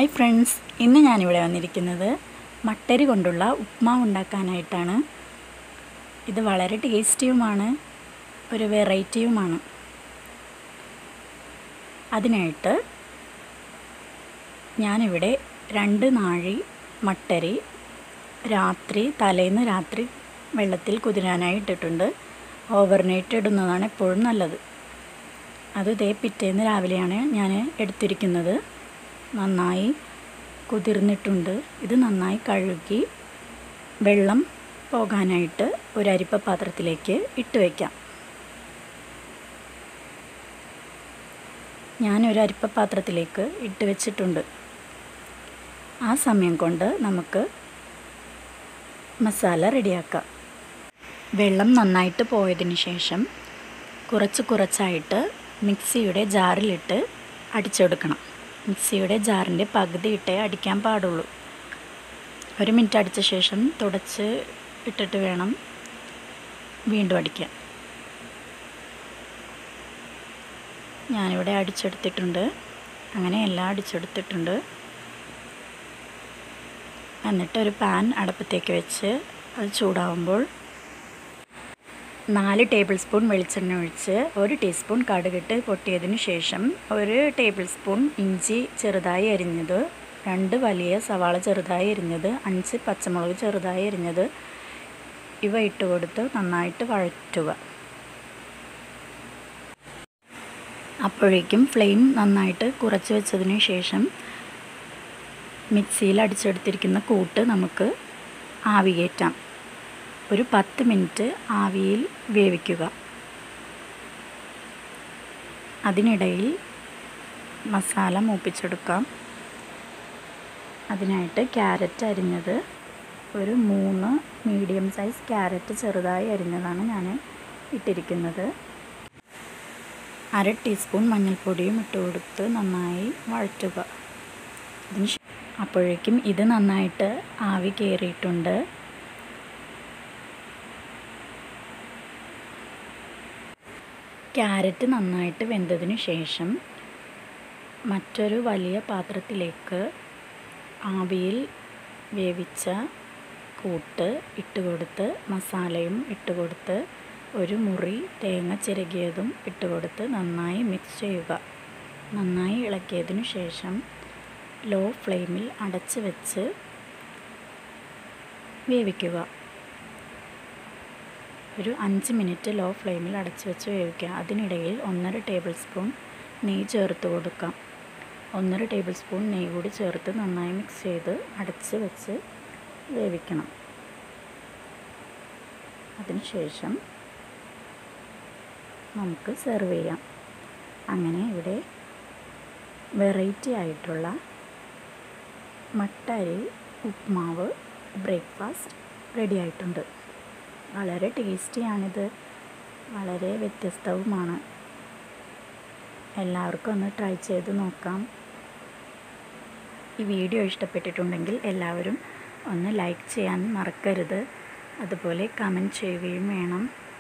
hi friends ഇന്ന് ഞാനിവിടെ വന്നിരിക്കുന്നത് മട്ടരി കൊണ്ടുള്ള ഉപ്മാവ് ഉണ്ടാക്കാനായിട്ടാണ് ഇത് വളരെ ടേസ്റ്റിയുമാണ് ഒരു വെറൈറ്റിയുമാണ് അതിനായിട്ട് ഞാനിവിടെ രണ്ട് നാഴി മട്ടരി രാത്രി തലേന്ന് രാത്രി വെള്ളത്തിൽ കുതിരാനായി ഇട്ടിട്ടുണ്ട് ഓവർനൈറ്റ് ഇടുന്നതാണ് എപ്പോഴും നല്ലത് അത് ഇതേ പിറ്റേന്ന് രാവിലെയാണ് ഞാൻ എടുത്തിരിക്കുന്നത് നന്നായി കുതിർന്നിട്ടുണ്ട് ഇത് നന്നായി കഴുകി വെള്ളം പോകാനായിട്ട് ഒരു അരിപ്പ പാത്രത്തിലേക്ക് ഇട്ട് വയ്ക്കാം ഞാനൊരു അരിപ്പ പാത്രത്തിലേക്ക് ഇട്ട് വെച്ചിട്ടുണ്ട് ആ സമയം കൊണ്ട് നമുക്ക് മസാല റെഡിയാക്കാം വെള്ളം നന്നായിട്ട് പോയതിന് ശേഷം കുറച്ച് കുറച്ചായിട്ട് മിക്സിയുടെ ജാറിലിട്ട് അടിച്ചെടുക്കണം മിക്സിയുടെ ജാറിൻ്റെ പകുതി ഇട്ടേ അടിക്കാൻ പാടുള്ളൂ ഒരു മിനിറ്റ് അടിച്ച ശേഷം തുടച്ച് ഇട്ടിട്ട് വേണം വീണ്ടും അടിക്കാൻ ഞാനിവിടെ അടിച്ചെടുത്തിട്ടുണ്ട് അങ്ങനെ എല്ലാം അടിച്ചെടുത്തിട്ടുണ്ട് എന്നിട്ട് ഒരു പാൻ അടുപ്പത്തേക്ക് വെച്ച് അത് ചൂടാവുമ്പോൾ നാല് ടേബിൾ സ്പൂൺ വെളിച്ചെണ്ണ ഒഴിച്ച് ഒരു ടീസ്പൂൺ കടുകിട്ട് പൊട്ടിയതിന് ശേഷം ഒരു ടേബിൾ സ്പൂൺ ഇഞ്ചി ചെറുതായി അരിഞ്ഞത് രണ്ട് വലിയ സവാള ചെറുതായി അരിഞ്ഞത് അഞ്ച് പച്ചമുളക് ചെറുതായി അരിഞ്ഞത് ഇവ ഇട്ട് കൊടുത്ത് നന്നായിട്ട് വഴറ്റുക അപ്പോഴേക്കും ഫ്ലെയിം നന്നായിട്ട് കുറച്ച് വെച്ചതിന് ശേഷം മിക്സിയിൽ അടിച്ചെടുത്തിരിക്കുന്ന കൂട്ട് നമുക്ക് ആവി കയറ്റാം ഒരു പത്ത് മിനിറ്റ് ആവിയിൽ വേവിക്കുക അതിനിടയിൽ മസാല മൂപ്പിച്ചെടുക്കാം അതിനായിട്ട് ക്യാരറ്റ് അരിഞ്ഞത് ഒരു മൂന്ന് മീഡിയം സൈസ് ക്യാരറ്റ് ചെറുതായി അരിഞ്ഞതാണ് ഞാൻ ഇട്ടിരിക്കുന്നത് അര ടീസ്പൂൺ മഞ്ഞൾപ്പൊടിയും ഇട്ട് കൊടുത്ത് നന്നായി വഴറ്റുക അതിന് അപ്പോഴേക്കും ഇത് നന്നായിട്ട് ആവി കയറിയിട്ടുണ്ട് ക്യാരറ്റ് നന്നായിട്ട് വെന്തതിന് ശേഷം മറ്റൊരു വലിയ പാത്രത്തിലേക്ക് ആവിയിൽ വേവിച്ച കൂട്ട് ഇട്ട് കൊടുത്ത് മസാലയും ഇട്ട് കൊടുത്ത് ഒരു മുറി തേങ്ങ ചിരകിയതും ഇട്ട് കൊടുത്ത് നന്നായി മിക്സ് ചെയ്യുക നന്നായി ഇളക്കിയതിനു ശേഷം ലോ ഫ്ലെയിമിൽ അടച്ച് വെച്ച് വേവിക്കുക ഒരു അഞ്ച് മിനിറ്റ് ലോ ഫ്ലെയിമിൽ അടച്ച് വെച്ച് വേവിക്കുക അതിനിടയിൽ ഒന്നര ടേബിൾ സ്പൂൺ നെയ്യ് ചേർത്ത് കൊടുക്കാം ഒന്നര ടേബിൾ സ്പൂൺ നെയ്യ് കൂടി ചേർത്ത് നന്നായി മിക്സ് ചെയ്ത് അടച്ച് വെച്ച് വേവിക്കണം അതിനുശേഷം നമുക്ക് സെർവ് ചെയ്യാം അങ്ങനെ ഇവിടെ വെറൈറ്റി ആയിട്ടുള്ള മട്ടരി ഉപ്മാവ് ബ്രേക്ക്ഫാസ്റ്റ് റെഡി ആയിട്ടുണ്ട് വളരെ ടേസ്റ്റിയാണിത് വളരെ വ്യത്യസ്തവുമാണ് എല്ലാവർക്കും ഒന്ന് ട്രൈ ചെയ്ത് നോക്കാം ഈ വീഡിയോ ഇഷ്ടപ്പെട്ടിട്ടുണ്ടെങ്കിൽ എല്ലാവരും ഒന്ന് ലൈക്ക് ചെയ്യാൻ മറക്കരുത് അതുപോലെ കമൻറ്റ് ചെയ്യുകയും വേണം